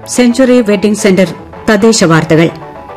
century wedding centre തദ്ദേശ വാർത്തകൾ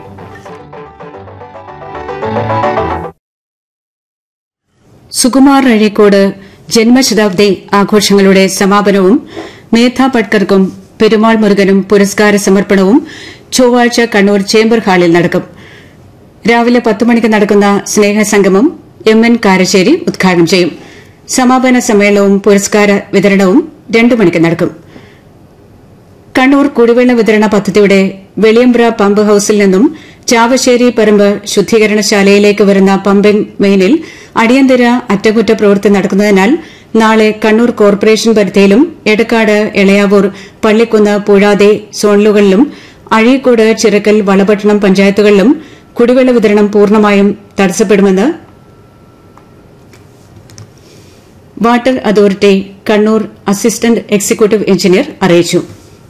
സുകുമാർ അഴീക്കോട് ജന്മശതാബ്ദി ആഘോഷങ്ങളുടെ സമാപനവും മേധ പട്കർക്കും പെരുമാൾ മുരുകനും പുരസ്കാര സമർപ്പണവും ചൊവ്വാഴ്ച കണ്ണൂർ ചേംബർ ഹാളിൽ നടക്കും രാവിലെ പത്ത് മണിക്ക് നടക്കുന്ന സ്നേഹസംഗമം എം എൻ കാരശ്ശേരി ഉദ്ഘാടനം ചെയ്യും സമാപന സമ്മേളനവും പുരസ്കാര വിതരണവും രണ്ടു മണിക്ക് നടക്കും കണ്ണൂർ കുടിവെള്ള വിതരണ പദ്ധതിയുടെ വെളിയമ്പ്ര പമ്പ് ഹൌസിൽ നിന്നും ചാവശ്ശേരി പറമ്പ് ശുദ്ധീകരണശാലയിലേക്ക് വരുന്ന പമ്പിംഗ് മെയിനിൽ അടിയന്തര അറ്റകുറ്റപ്രവൃത്തി നടക്കുന്നതിനാൽ നാളെ കണ്ണൂർ കോർപ്പറേഷൻ പരിധിയിലും എടക്കാട് എളയാവൂർ പള്ളിക്കുന്ന് പുഴാതെ സോണലുകളിലും അഴീക്കോട് ചിറക്കൽ വളപട്ടണം പഞ്ചായത്തുകളിലും കുടിവെള്ള വിതരണം പൂർണ്ണമായും തടസ്സപ്പെടുമെന്ന് water authority Kannur assistant executive engineer അറിയിച്ചു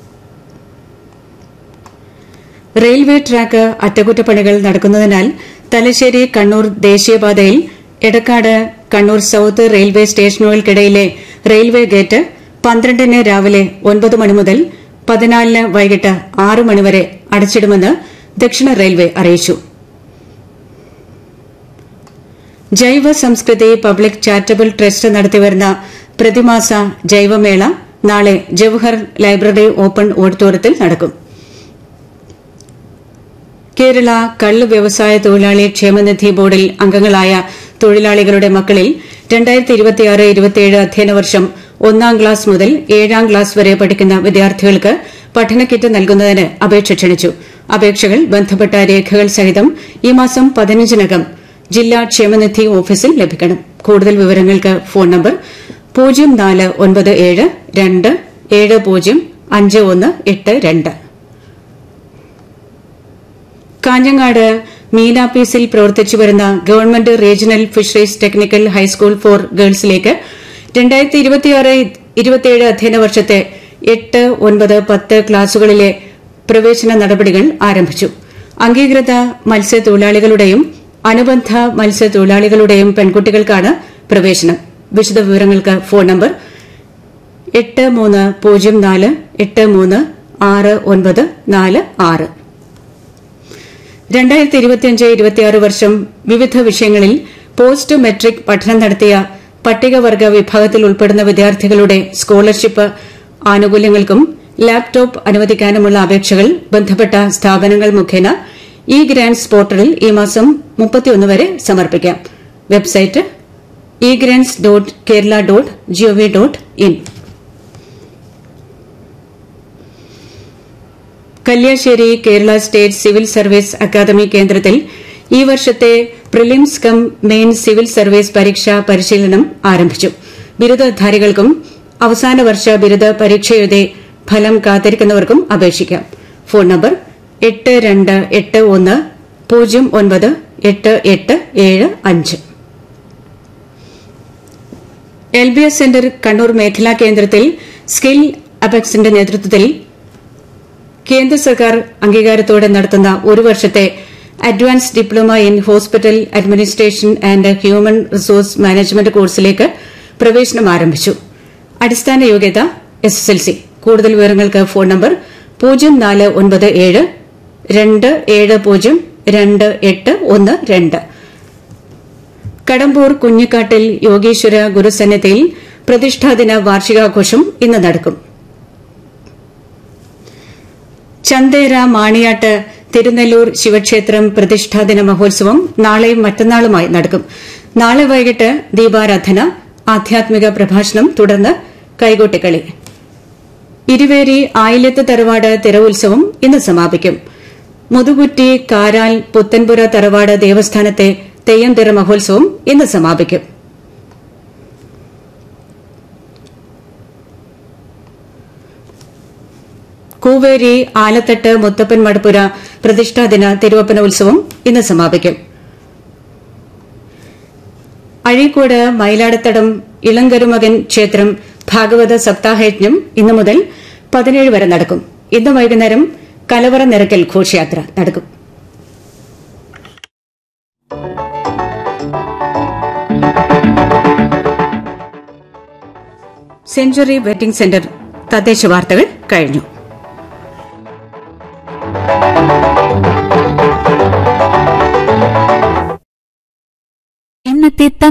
റെയിൽവേ ട്രാക്ക് അറ്റകുറ്റപ്പണികൾ നടക്കുന്നതിനാൽ തലശ്ശേരി കണ്ണൂർ ദേശീയപാതയിൽ എടക്കാട് കണ്ണൂർ സൌത്ത് റെയിൽവേ സ്റ്റേഷനുകൾക്കിടയിലെ റെയിൽവേ ഗേറ്റ് പന്ത്രണ്ടിന് രാവിലെ ഒൻപത് മണി മുതൽ പതിനാലിന് വൈകിട്ട് ആറ് മണിവരെ അടച്ചിടുമെന്ന് ദക്ഷിണ റെയിൽവേ അറിയിച്ചു ജൈവ സംസ്കൃതി പബ്ലിക് ചാരിറ്റബിൾ ട്രസ്റ്റ് നടത്തിവരുന്ന പ്രതിമാസ ജൈവമേള നാളെ ജവഹർ ലൈബ്രറി ഓപ്പൺ ഓഡിറ്റോറിയത്തിൽ നടക്കും കേരള കള്ള് വ്യവസായ തൊഴിലാളി ക്ഷേമനിധി ബോർഡിൽ അംഗങ്ങളായ തൊഴിലാളികളുടെ മക്കളിൽ അധ്യയന വർഷം ഒന്നാം ക്ലാസ് മുതൽ ഏഴാം ക്ലാസ് വരെ പഠിക്കുന്ന വിദ്യാർത്ഥികൾക്ക് പഠനക്കിറ്റ് നൽകുന്നതിന് അപേക്ഷ ക്ഷണിച്ചു അപേക്ഷകൾ ബന്ധപ്പെട്ട രേഖകൾ സഹിതം ഈ മാസം പതിനഞ്ചിനകം ജില്ലാ ക്ഷേമനിധി ഓഫീസിൽ ലഭിക്കണം കൂടുതൽ വിവരങ്ങൾക്ക് ഫോൺ നമ്പർ പൂജ്യം നാല് ഒൻപത് ഏഴ് രണ്ട് ഏഴ് പൂജ്യം അഞ്ച് ഒന്ന് എട്ട് രണ്ട് കാഞ്ഞങ്ങാട് മീനാപ്പീസിൽ പ്രവർത്തിച്ചുവരുന്ന government regional fisheries technical high school for ഗേൾസിലേക്ക് അധ്യയന വർഷത്തെ എട്ട് ഒൻപത് പത്ത് ക്ലാസുകളിലെ പ്രവേശന നടപടികൾ ആരംഭിച്ചു അംഗീകൃത മത്സ്യത്തൊഴിലാളികളുടെയും അനുബന്ധ മത്സ്യത്തൊഴിലാളികളുടെയും പെൺകുട്ടികൾക്കാണ് പ്രവേശനം വിശദവിവരങ്ങൾക്ക് ഫോൺ നമ്പർ എട്ട് മൂന്ന് പൂജ്യം നാല് എട്ട് മൂന്ന് ആറ് ഒൻപത് നാല് ആറ് രണ്ടായിരത്തി ഇരുപത്തിയഞ്ച് ഇരുപത്തിയാറ് വർഷം വിവിധ വിഷയങ്ങളിൽ പോസ്റ്റ് മെട്രിക് പഠനം നടത്തിയ പട്ടികവർഗ വിഭാഗത്തിൽ ഉൾപ്പെടുന്ന വിദ്യാർത്ഥികളുടെ സ്കോളർഷിപ്പ് ആനുകൂല്യങ്ങൾക്കും ലാപ്ടോപ്പ് അനുവദിക്കാനുമുള്ള അപേക്ഷകൾ ബന്ധപ്പെട്ട സ്ഥാപനങ്ങൾ മുഖേന ഇ ഗ്രാന്റ്സ് പോർട്ടലിൽ ഈ മാസം മുപ്പത്തിയൊന്ന് വരെ സമർപ്പിക്കാം website E grants dot Kerala dot G O V dot in Kalliasseri Kerala state civil service academy കേന്ദ്രത്തിൽ ഈ വർഷത്തെ prelims cum main civil service പരീക്ഷാ പരിശീലനം ആരംഭിച്ചു ബിരുദധാരികൾക്കും അവസാന വർഷ ബിരുദ പരീക്ഷയുടെ ഫലം കാത്തിരിക്കുന്നവർക്കും അപേക്ഷിക്കാം ഫോൺ നമ്പർ എട്ട് രണ്ട് എട്ട് ഒന്ന് പൂജ്യം ഒൻപത് എട്ട് എട്ട് ഏഴ് അഞ്ച് L B S centre Kannur മേഖലാ കേന്ദ്രത്തിൽ സ്കിൽ അപെക്സിന്റെ നേതൃത്വത്തിൽ കേന്ദ്ര സർക്കാർ അംഗീകാരത്തോടെ നടത്തുന്ന ഒരു വർഷത്തെ advance diploma in hospital administration and human resource management കോഴ്സിലേക്ക് പ്രവേശനം ആരംഭിച്ചു അടിസ്ഥാന യോഗ്യത എസ് എസ് എൽ സി കൂടുതൽ വിവരങ്ങൾക്ക് ഫോൺ നമ്പർ പൂജ്യം നാല് ഒൻപത് ഏഴ് രണ്ട് ഏഴ് പൂജ്യം രണ്ട് എട്ട് ഒന്ന് രണ്ട് കടമ്പൂർ കുഞ്ഞിക്കാട്ടിൽ യോഗീശ്വര ഗുരുസന്നിധിയിൽ പ്രതിഷ്ഠാദിന വാർഷികാഘോഷം ഇന്ന് നടക്കും ചന്തേര മാണിയാട്ട് തിരുനെല്ലൂർ ശിവക്ഷേത്രം പ്രതിഷ്ഠാദിന മഹോത്സവം നാളെയും മറ്റന്നാളുമായി നടക്കും നാളെ വൈകിട്ട് ദീപാരാധന ആധ്യാത്മിക പ്രഭാഷണം തുടർന്ന് കൈകൊട്ടിക്കളി ഇരുവേരി ആയില്യത്ത് തറവാട് തിരവുത്സവം ഇന്ന് സമാപിക്കും മുതുകുറ്റി കാരാൽ പുത്തൻപുര തറവാട് ദേവസ്ഥാനത്തെ തെയ്യം തിറ മഹോത്സവം ഇന്ന് സമാപിക്കും കൂവേരി ആലത്തട്ട് മുത്തപ്പൻ മടപ്പുര പ്രതിഷ്ഠാദിന തിരുവപ്പന ഉത്സവം ഇന്ന് സമാപിക്കും അഴീക്കോട് മയിലാടത്തടം ഇളങ്കരുമകൻ ക്ഷേത്രം ഭാഗവത സപ്താഹയജ്ഞം ഇന്നു മുതൽ പതിനേഴ് വരെ നടക്കും ഇന്ന് വൈകുന്നേരം കലവറ നിരക്കൽ ഘോഷയാത്ര നടക്കും സെഞ്ചുറി വെഡിംഗ് സെന്റർ തദ്ദേശ വാർത്തകൾ കഴിഞ്ഞു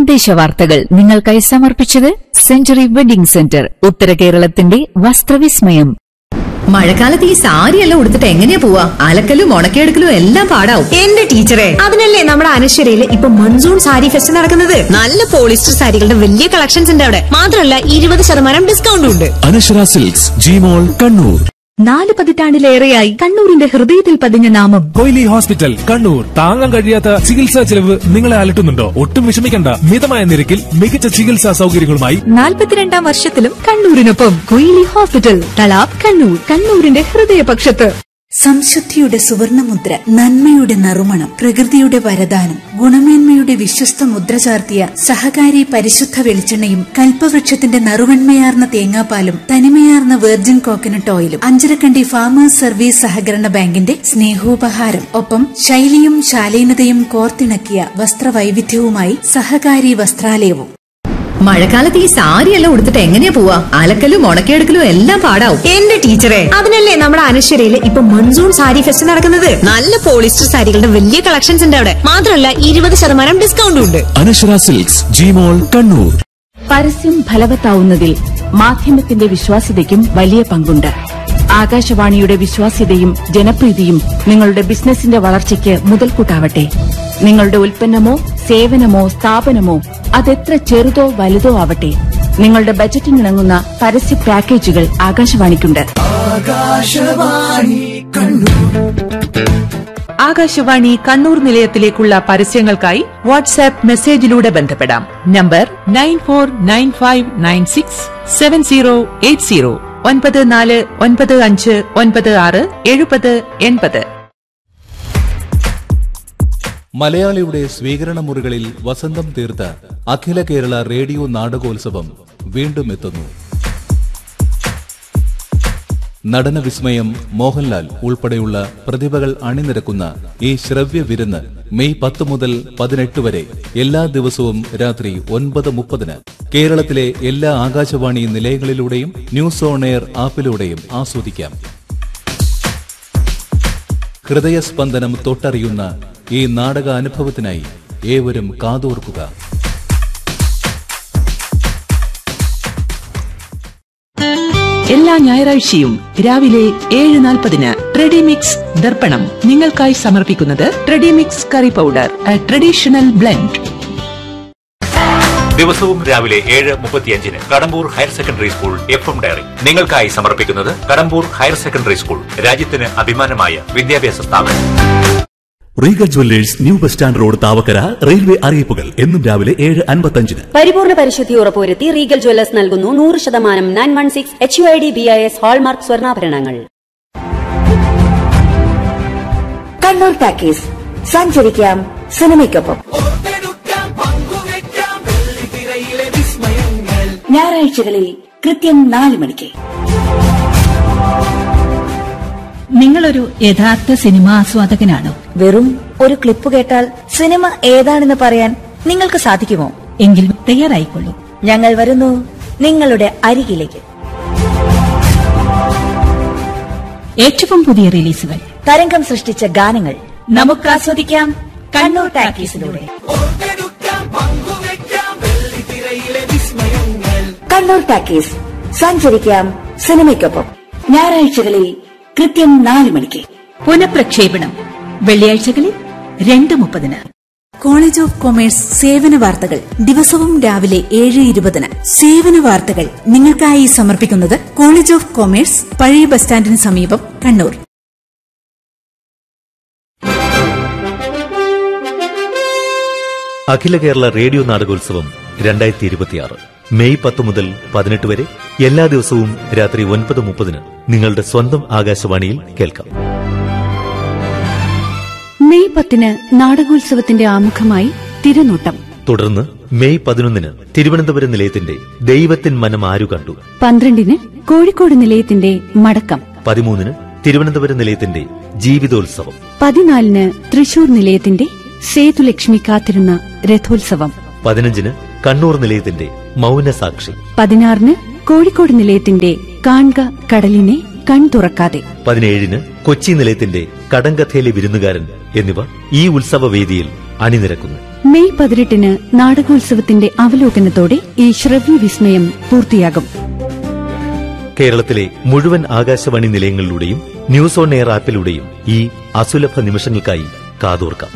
തദ്ദേശ വാർത്തകൾ നിങ്ങൾക്കായി സമർപ്പിച്ചത് സെഞ്ചുറി വെഡിംഗ് സെന്റർ ഉത്തര കേരളത്തിന്റെ വസ്ത്രവിസ്മയം മഴക്കാലത്ത് ഈ സാരിയെല്ലാം ഉടുത്തിട്ട് എങ്ങനെയാ പോവാ അലക്കലും ഉണക്കിയെടുക്കലും എല്ലാം പാടാവും എന്റെ ടീച്ചറെ അതിനല്ലേ നമ്മുടെ അനശ്വരയിൽ ഇപ്പൊ മൺസൂൺ സാരി ഫെസ്റ്റ് നടക്കുന്നത് നല്ല പോളിസ്റ്റർ സാരികളുടെ വലിയ കളക്ഷൻസ് ഉണ്ട് അവിടെ മാത്രമല്ല ഇരുപത് ശതമാനം ഡിസ്കൗണ്ടും ഉണ്ട് അനശ്വര സിൽക്സ് ജിമോൾ കണ്ണൂർ നാല് പതിറ്റാണ്ടിലേറെയായി കണ്ണൂരിന്റെ ഹൃദയത്തിൽ പതിഞ്ഞ നാമം കൊയിലി ഹോസ്പിറ്റൽ കണ്ണൂർ താങ്ങാൻ കഴിയാത്ത ചികിത്സാ ചെലവ് നിങ്ങളെ അലട്ടുന്നുണ്ടോ ഒട്ടും വിഷമിക്കണ്ട മിതമായ നിരക്കിൽ മികച്ച ചികിത്സാ സൗകര്യങ്ങളുമായി നാൽപ്പത്തിരണ്ടാം വർഷത്തിലും കണ്ണൂരിനൊപ്പം കൊയിലി ഹോസ്പിറ്റൽ തലാബ് കണ്ണൂർ കണ്ണൂരിന്റെ ഹൃദയപക്ഷത്ത് സംശുദ്ധിയുടെ സുവർണമുദ്ര നന്മയുടെ നറുമണം പ്രകൃതിയുടെ വരദാനം ഗുണമേന്മയുടെ വിശ്വസ്ത മുദ്ര ചാർത്തിയ സഹകാരി പരിശുദ്ധ വെളിച്ചെണ്ണയും കൽപ്പവൃക്ഷത്തിന്റെ നറുവൺമയാർന്ന തേങ്ങാപ്പാലും തനിമയാർന്ന വെർജിൻ കോക്കനട്ട് ഓയിലും അഞ്ചരക്കണ്ടി ഫാമേഴ്സ് സർവീസ് സഹകരണ ബാങ്കിന്റെ സ്നേഹോപഹാരം ഒപ്പം ശൈലിയും ശാലീനതയും കോർത്തിണക്കിയ വസ്ത്രവൈവിധ്യവുമായി സഹകാരി വസ്ത്രാലയവും മഴക്കാലത്ത് ഈ സാരിയെല്ലാം ഉടുത്തിട്ട് എങ്ങനെയാ പോവാ അലക്കലും ഉണക്കിയെടുക്കലും എല്ലാം പാടാവും എന്റെ ടീച്ചറെ അതിനല്ലേ നമ്മുടെ അനശ്വരയിൽ ഇപ്പൊ മൺസൂൺ സാരി ഫെസ്റ്റ് നടക്കുന്നത് നല്ല പോളിസ്റ്റർ സാരികളുടെ വലിയ കളക്ഷൻസ് ഉണ്ട് അവിടെ മാത്രമല്ല ഇരുപത് ശതമാനം ഡിസ്കൗണ്ടും ഉണ്ട് അനശ്വര സിൽക്സ് ജിമോൾ കണ്ണൂർ പരസ്യം ഫലവത്താവുന്നതിൽ മാധ്യമത്തിന്റെ വിശ്വാസ്യതയ്ക്കും വലിയ പങ്കുണ്ട് ആകാശവാണിയുടെ വിശ്വാസ്യതയും ജനപ്രീതിയും നിങ്ങളുടെ ബിസിനസിന്റെ വളർച്ചയ്ക്ക് മുതൽക്കൂട്ടാവട്ടെ നിങ്ങളുടെ ഉൽപ്പന്നമോ സേവനമോ സ്ഥാപനമോ അതെത്ര ചെറുതോ വലുതോ ആവട്ടെ നിങ്ങളുടെ ബജറ്റിനിണങ്ങുന്ന പരസ്യ പാക്കേജുകൾ ആകാശവാണിക്കുണ്ട് ആകാശവാണി കണ്ണൂർ നിലയത്തിലേക്കുള്ള പരസ്യങ്ങൾക്കായി വാട്സാപ്പ് മെസ്സേജിലൂടെ ബന്ധപ്പെടാം number nine four nine five nine six seven zero eight zero ഒൻപത് നാല് ഒൻപത് അഞ്ച് ഒൻപത് ആറ് എഴുപത് എൺപത് മലയാളിയുടെ സ്വീകരണ മുറികളിൽ വസന്തം തീർത്ത അഖില കേരള റേഡിയോ നാടകോത്സവം വീണ്ടും എത്തുന്നു നടന വിസ്മയം മോഹൻലാൽ ഉൾപ്പെടെയുള്ള പ്രതിഭകൾ അണിനിരക്കുന്ന ഈ ശ്രവ്യ വിരുന്ന് മെയ് പത്ത് മുതൽ പതിനെട്ട് വരെ എല്ലാ ദിവസവും രാത്രി ഒൻപത് മുപ്പതിന് കേരളത്തിലെ എല്ലാ ആകാശവാണി നിലയങ്ങളിലൂടെയും ന്യൂസ് ഓൺ എയർ ആപ്പിലൂടെയും ആസ്വദിക്കാം ഹൃദയസ്പന്ദനം തൊട്ടറിയുന്ന ഈ നാടക അനുഭവത്തിനായി ഏവരും കാതോർക്കുക എല്ലാ ഞായറാഴ്ചയും രാവിലെ ഏഴ് നാൽപ്പതിന് ട്രെഡിമിക്സ് ദർപ്പണം നിങ്ങൾക്കായി സമർപ്പിക്കുന്നത് Tredimix curry powder traditional blend ദിവസവും രാവിലെ ഏഴ് മുപ്പത്തിയഞ്ചിന് Kadambur higher secondary school F M diary നിങ്ങൾക്കായി സമർപ്പിക്കുന്നത് കടമ്പൂർ ഹയർ സെക്കൻഡറി സ്കൂൾ രാജ്യത്തിന് അഭിമാനമായ വിദ്യാഭ്യാസ സ്ഥാപനം regal jewellers new bus stand road Thavakkara railway അറിയിപ്പുകൾ എന്നും രാവിലെ ഏഴ് അൻപത്തഞ്ചിന് പരിപൂർണ പരിശുദ്ധി ഉറപ്പുവരുത്തി റീഗൽ ജ്വല്ലേഴ്സ് നൽകുന്നു നൂറ് ശതമാനം nine one six H U I D B I S hallmark സ്വർണ്ണാഭരണങ്ങൾ കണ്ണൂർ ടാക്കീസ് സഞ്ചരിക്കാം സിനിമയ്ക്കൊപ്പം ഞായറാഴ്ചകളിൽ കൃത്യം നാല് മണിക്ക് നിങ്ങളൊരു യഥാർത്ഥ സിനിമാ ആസ്വാദകനാണോ വെറും ഒരു ക്ലിപ്പ് കേട്ടാൽ സിനിമ ഏതാണെന്ന് പറയാൻ നിങ്ങൾക്ക് സാധിക്കുമോ എങ്കിൽ തയ്യാറായിക്കൊള്ളൂ ഞങ്ങൾ വരുന്നു നിങ്ങളുടെ അരികിലേക്ക് ഏറ്റവും പുതിയ റിലീസുകൾ തരംഗം സൃഷ്ടിച്ച ഗാനങ്ങൾ നമുക്ക് ആസ്വദിക്കാം കണ്ണൂർ ടാക്കീസിലൂടെ കണ്ണൂർ ടാക്കീസ് സഞ്ചരിക്കാം സിനിമയ്ക്കൊപ്പം ഞായറാഴ്ചകളിൽ കൃത്യം നാല് മണിക്ക് പുനഃപ്രക്ഷേപണം വെള്ളിയാഴ്ചകളിൽ രണ്ട് മുപ്പതിന് കോളേജ് ഓഫ് കൊമേഴ്സ് സേവന വാർത്തകൾ ദിവസവും രാവിലെ ഏഴ് ഇരുപതിന് സേവന വാർത്തകൾ നിങ്ങൾക്കായി സമർപ്പിക്കുന്നത് കോളേജ് ഓഫ് കൊമേഴ്സ് പഴയ ബസ് സ്റ്റാൻഡിന് സമീപം കണ്ണൂർ അഖില കേരള റേഡിയോ നാടകോത്സവം രണ്ടായിരത്തി ഇരുപത്തിയാറ് മെയ് പത്ത് മുതൽ പതിനെട്ട് വരെ എല്ലാ ദിവസവും രാത്രി ഒൻപത് മുപ്പതിന് നിങ്ങളുടെ സ്വന്തം ആകാശവാണിയിൽ കേൾക്കാം മെയ് പത്തിന് നാടകോത്സവത്തിന്റെ ആമുഖമായി തിരനോട്ടം തുടർന്ന് മെയ് പതിനൊന്നിന് തിരുവനന്തപുരം നിലയത്തിന്റെ ദൈവത്തിൻ മനം ആരു കണ്ടു പന്ത്രണ്ടിന് കോഴിക്കോട് നിലയത്തിന്റെ മടക്കം പതിമൂന്നിന് തിരുവനന്തപുരം നിലയത്തിന്റെ ജീവിതോത്സവം പതിനാലിന് തൃശൂർ നിലയത്തിന്റെ സേതുലക്ഷ്മി കാത്തിരുന്ന രഥോത്സവം പതിനഞ്ചിന് കണ്ണൂർ നിലയത്തിന്റെ മൗനസാക്ഷി പതിനാറിന് കോഴിക്കോട് നിലയത്തിന്റെ കാൺക കടലിനെ കൺ തുറക്കാതെ പതിനേഴിന് കൊച്ചി നിലയത്തിന്റെ കടങ്കഥയിലെ വിരുന്നുകാരൻ എന്നിവ ഈ ഉത്സവവേദിയിൽ അണിനിരക്കുന്നു മെയ് പതിനെട്ടിന് നാടകോത്സവത്തിന്റെ അവലോകനത്തോടെ ഈ ശ്രവ്യ വിസ്മയം പൂർത്തിയാകും കേരളത്തിലെ മുഴുവൻ ആകാശവാണി നിലയങ്ങളിലൂടെയും ന്യൂസ് ഓൺ എയർ ആപ്പിലൂടെയും ഈ അസുലഭ നിമിഷങ്ങൾക്കായി കാതോർക്കാം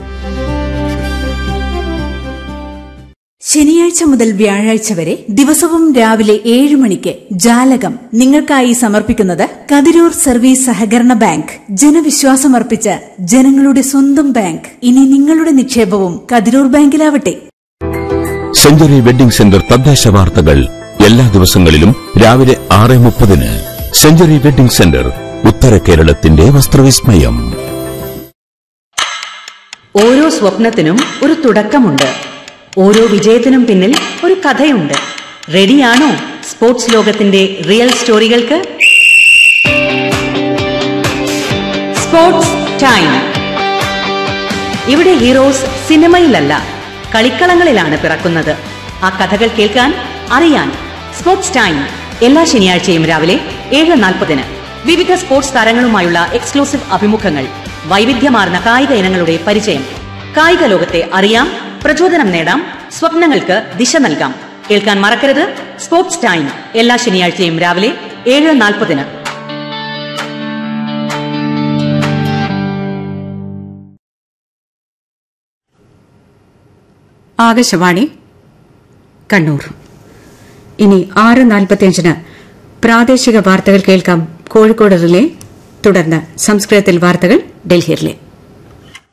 ശനിയാഴ്ച മുതൽ വ്യാഴാഴ്ച വരെ ദിവസവും രാവിലെ ഏഴ് മണിക്ക് ജാലകം നിങ്ങൾക്കായി സമർപ്പിക്കുന്നത് കതിരൂർ സർവീസ് സഹകരണ ബാങ്ക് ജനവിശ്വാസമർപ്പിച്ച ജനങ്ങളുടെ സ്വന്തം ബാങ്ക് ഇനി നിങ്ങളുടെ നിക്ഷേപവും കതിരൂർ ബാങ്കിലാവട്ടെ സെഞ്ചുറി വെഡിംഗ് സെന്റർ തദ്ദേശ വാർത്തകൾ എല്ലാ ദിവസങ്ങളിലും രാവിലെ ആറ് മുപ്പതിന് സെഞ്ചുറി വെഡിംഗ് സെന്റർ ഉത്തര കേരളത്തിന്റെ വസ്ത്രവിസ്മയം ഓരോ സ്വപ്നത്തിനും ഒരു തുടക്കമുണ്ട് ഓരോ വിജയത്തിനും പിന്നിൽ ഒരു കഥയുണ്ട് റെഡിയാണോ സ്പോർട്സ് ലോകത്തിന്റെ റിയൽ സ്റ്റോറികൾക്ക് സ്പോർട്സ് ടൈം ഇവിടെ ഹീറോസ് സിനിമയിലല്ല കളിക്കളങ്ങളിലാണ് പിറക്കുന്നത് ആ കഥകൾ കേൾക്കാൻ അറിയാൻ സ്പോർട്സ് ടൈം എല്ലാ ശനിയാഴ്ചയും രാവിലെ ഏഴ് നാൽപ്പതിന് വിവിധ സ്പോർട്സ് താരങ്ങളുമായുള്ള എക്സ്ക്ലൂസീവ് അഭിമുഖങ്ങൾ വൈവിധ്യമാർന്ന കായിക ഇനങ്ങളുടെ പരിചയം കായിക ലോകത്തെ അറിയാം പ്രചോദനം നേടാം സ്വപ്നങ്ങൾക്ക് ദിശ നൽകാം കേൾക്കാൻ മറക്കരുത് സ്പോർട്സ് ടൈം എല്ലാ ശനിയാഴ്ചയും രാവിലെ ഏഴ് നാൽപ്പതിന് ആകാശവാണി കണ്ണൂർ ഇനി ആറ് നാൽപ്പത്തിയഞ്ചിന് പ്രാദേശിക വാർത്തകൾ കേൾക്കാം കോഴിക്കോട് റിലേ തുടർന്ന് സംസ്കൃതത്തിൽ വാർത്തകൾ ഡൽഹിയിലെ